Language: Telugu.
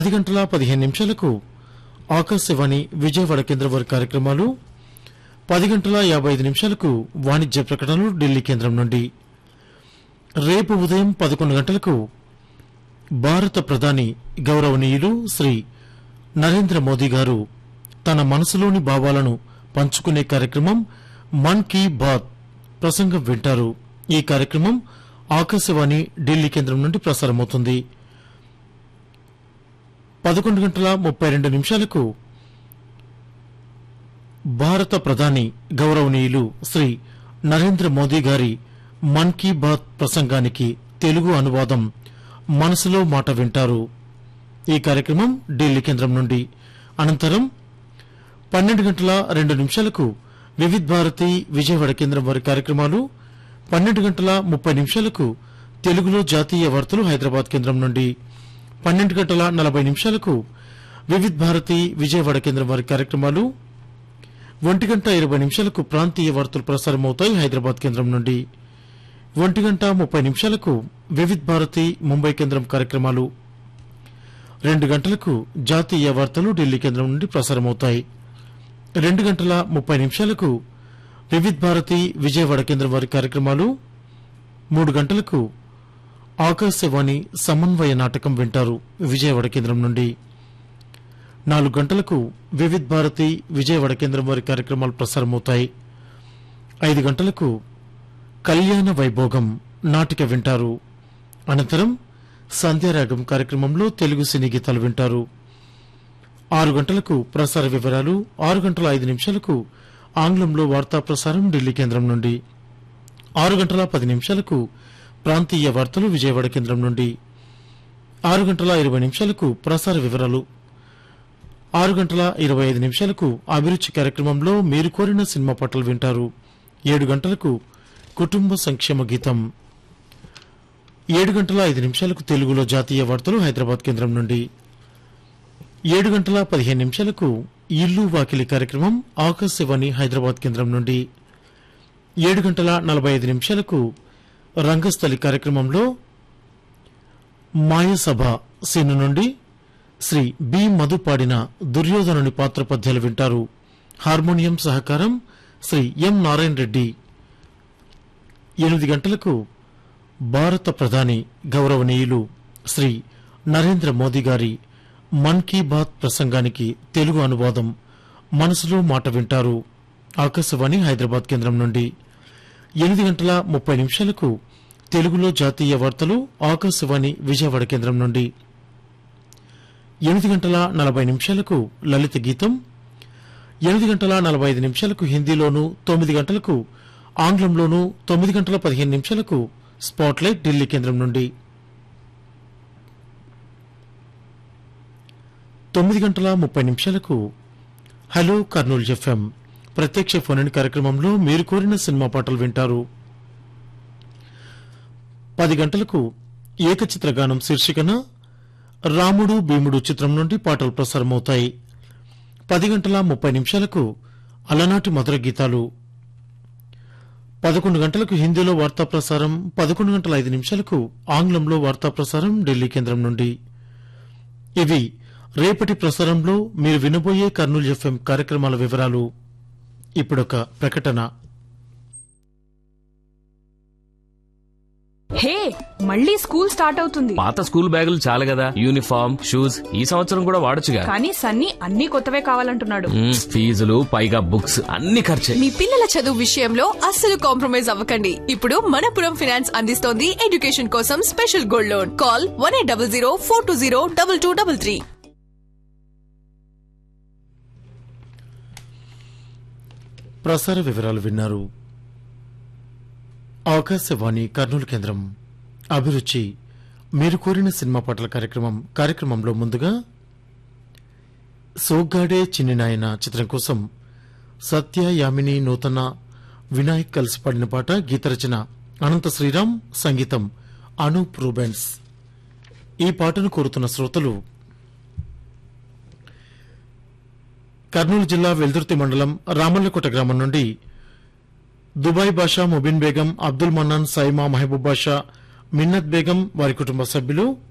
పది గంటల పదిహేను నిమిషాలకు ఆకాశవాణి విజయవాడ కేంద్ర వారి కార్యక్రమాలు పది గంటల యాభై ఐదు నిమిషాలకు వాణిజ్య ప్రకటనలు ఢిల్లీ కేంద్రం నుండి రేపు ఉదయం పదకొండు గంటలకు భారత ప్రధాని గౌరవనీయులు శ్రీ నరేంద్ర మోదీ గారు తన మనసులోని భావాలను పంచుకునే కార్యక్రమం మన్ కీ బాత్ ప్రసంగం వింటారు ఈ కార్యక్రమం ఆకాశవాణి ఢిల్లీ కేంద్రం నుండి ప్రసారమవుతుంది పదకొండు గంటల ముప్పై రెండు నిమిషాలకు భారత ప్రధాని గౌరవనీయులు శ్రీ నరేంద్ర మోదీ గారి మన్ కీ బాత్ ప్రసంగానికి తెలుగు అనువాదం మనసులో మాట వింటారు ఈ కార్యక్రమం ఢిల్లీ కేంద్రం నుండి అనంతరం పన్నెండు గంటల రెండు నిమిషాలకు వివిధ్ భారతి విజయవాడ కేంద్రం వారి కార్యక్రమాలు పన్నెండు గంటల ముప్పై నిమిషాలకు తెలుగులో జాతీయ వార్తలు హైదరాబాద్ కేంద్రం నుండి పన్నెండు గంటల నలభై నిమిషాలకు వివిధ్ భారతి విజయవాడ కేంద్రం వారి కార్యక్రమాలు ఒంటి గంట ఇరవై నిమిషాలకు ప్రాంతీయ వార్తలు ప్రసారమవుతాయి హైదరాబాద్ కేంద్రం నుండి ఒంటి గంట ముప్పై నిమిషాలకు వివిధ్ భారతి ముంబై కేంద్రం కార్యక్రమాలు రెండు గంటలకు జాతీయ వార్తలు ఢిల్లీ కేంద్రం నుండి ప్రసారమవుతాయి రెండు గంటల ముప్పై నిమిషాలకు వివిధ్ భారతి విజయవాడ కేంద్రం వారి కార్యక్రమాలు మూడు గంటలకు ఆకాశవాణి సమన్వయ నాటకం వింటారు విజయవాడ కేంద్రం నుండి నాలుగు గంటలకు వివిధ్ భారతి విజయవాడ కేంద్రం వారి కార్యక్రమాలు ప్రసారమవుతాయి ఐదు గంటలకు కళ్యాణ వైభోగం నాటిక వింటారు అనంతరం సంధ్యారాగం కార్యక్రమంలో తెలుగు సినీ గీతాలు వింటారు ఆరు గంటలకు ప్రసార వివరాలు ఆరు గంటల ఐదు నిమిషాలకు ఆంగ్లంలో వార్తా ప్రసారం ఢిల్లీ కేంద్రం నుండి ఆరు గంటల పది నిమిషాలకు ప్రాంతీయ వార్తలు విజయవాడ కేంద్రం నుండి ఆరు గంటల ఇరవై నిమిషాలకు ప్రసార వివరాలు ఆరు గంటల ఇరవై ఐదు నిమిషాలకు అభిరుచి కార్యక్రమంలో మీరు కోరిన సినిమా పాటలు వింటారు ఏడు గంటలకు కుటుంబ సంక్షేమ గీతం ఏడు గంటల ఐదు నిమిషాలకు తెలుగులో జాతీయ వార్తలు హైదరాబాద్ కేంద్రం నుండి ఏడు గంటల పదిహేను నిమిషాలకు ఇల్లు వాకిలి కార్యక్రమం ఆకాశవాణి హైదరాబాద్ కేంద్రం నుండి ఏడు గంటల నలభై ఐదు నిమిషాలకు రంగస్థలి కార్యక్రమంలో మాయసభ సీను నుండి శ్రీ బి మధు పాడిన దుర్యోధనుని పాత్ర పద్యాలు వింటారు హార్మోనియం సహకారం శ్రీ ఎం నారాయణ రెడ్డి ఎనిమిది గంటలకు భారత ప్రధాని గౌరవనీయులు శ్రీ నరేంద్ర మోదీ గారి మన్ కీ బాత్ ప్రసంగానికి తెలుగు అనువాదం మనసులో మాట వింటారు ఆకాశవాణి హైదరాబాద్ కేంద్రం నుండి ఎనిమిది గంటల ముప్పై నిమిషాలకు తెలుగులో జాతీయ వార్తలు ఆకాశవాణి విజయవాడ కేంద్రం నుండి ఎనిమిది గంటల నలభై నిమిషాలకు లలిత గీతం ఎనిమిది గంటల నలభై ఐదు నిమిషాలకు హిందీలోను తొమ్మిది గంటలకు ఆంగ్లంలోను తొమ్మిది గంటల పదిహేను నిమిషాలకు స్పాట్లైట్ ఢిల్లీ కేంద్రం నుండి తొమ్మిది గంటల ముప్పై నిమిషాలకు హలో కర్నూలు ఎఫ్ఎం ప్రత్యక్ష ఫోన్ కార్యక్రమంలో మీరు కోరిన సినిమా పాటలు వింటారు పది గంటలకు ఏకచిత్ర గానం శీర్షికన రాముడు భీముడు చిత్రం నుండి పాటలు ప్రసారమవుతాయి పది గంటల ముప్పై నిమిషాలకు అలనాటి మధుర గీతాలు పదకొండు గంటలకు హిందీలో వార్తా ప్రసారం పదకొండు గంటల ఐదు నిమిషాలకు ఆంగ్లంలో వార్తా ప్రసారం ఢిల్లీ కేంద్రం నుండి ఇవి రేపటి ప్రసారంలో మీరు వినబోయే కర్నూలు ఎఫ్ఎం కార్యక్రమాల వివరాలు ఇప్పుడొక ప్రకటన హే మళ్ళీ స్కూల్ స్టార్ట్ అవుతుంది పాత స్కూల్ బ్యాగులు చాలు కదా యూనిఫామ్ షూస్ ఈ సంవత్సరం కూడా వాడొచ్చుగా కానీ సన్నీ అన్ని కొత్తవే కావాలంటున్నాడు మ్మ్, ఫీజులు పైగా బుక్స్ అన్ని ఖర్చే మీ పిల్లల చదువు విషయంలో అస్సలు కాంప్రమైజ్ అవ్వకండి ఇప్పుడు మనపురం ఫైనాన్స్ అందిస్తోంది ఎడ్యుకేషన్ కోసం special gold loan call one eight double zero four two zero double two double three ప్రసార వివరాలు విన్నారు ఆకాశవాణి కర్నూలు కేంద్రం అభిరుచి మీరు కోరిన సినిమా పాటల కార్యక్రమం కార్యక్రమంలో ముందుగా సోగ్గాడే చిన్ని నాయన చిత్రం కోసం సత్య యామిని నూతన వినాయక్ కలిసి పాడిన పాట గీతరచన అనంత శ్రీరామ్ సంగీతం అనూప్ రూబెన్స్ ఈ పాటను కోరుతున్న శ్రోతలు కర్నూలు జిల్లా వెల్దుర్తి మండలం రామల్లకోట గ్రామం నుండి దుబాయ్ బాషా ముబిన్ బేగం అబ్దుల్ మన్నాన్ సైమా మహబూబ్ బాషా మిన్నత్ బేగం వారి కుటుంబ సభ్యులు